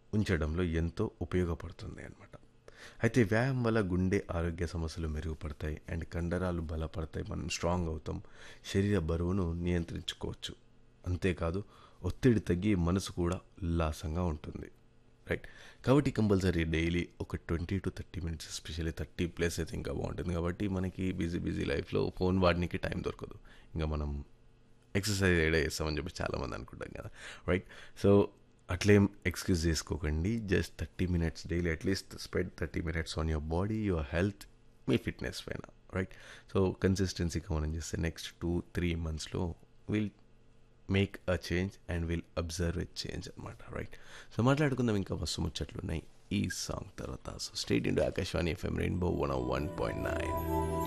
ఉంచడంలో ఎంతో ఉపయోగపడుతుంది అనమాట అయితే వ్యాయామం వల్ల గుండె ఆరోగ్య సమస్యలు మెరుగుపడతాయి అండ్ కండరాలు బలపడతాయి మనం స్ట్రాంగ్ అవుతాం శరీర బరువును నియంత్రించుకోవచ్చు అంతేకాదు ఒత్తిడి తగ్గి మనసు కూడా ఉల్లాసంగా ఉంటుంది రైట్ కాబట్టి కంపల్సరీ డైలీ ఒక twenty to thirty minutes especially thirty plus అయితే ఇంకా బాగుంటుంది కాబట్టి మనకి బిజీ బిజీ లైఫ్లో ఫోన్ వాడడానికి టైం దొరకదు ఇంకా మనం ఎక్సర్సైజ్ ఏడా చేస్తామని చెప్పి చాలామంది అనుకుంటాం కదా రైట్ సో అట్లేం ఎక్స్క్యూజ్ చేసుకోకండి just thirty minutes daily at least spend thirty minutes on your body your health మీ ఫిట్నెస్ పైన రైట్ సో కన్సిస్టెన్సీగా మనం చేస్తే నెక్స్ట్ టూ త్రీ మంత్స్లో will make a change and will observe a change అనమాట right so మాట్లాడుకుందాం ఇంకా మస్తు ముచ్చట్లు ఉన్నాయి ఈ సాంగ్ తర్వాత so stay tuned to Akashvani FM Rainbow one one point nine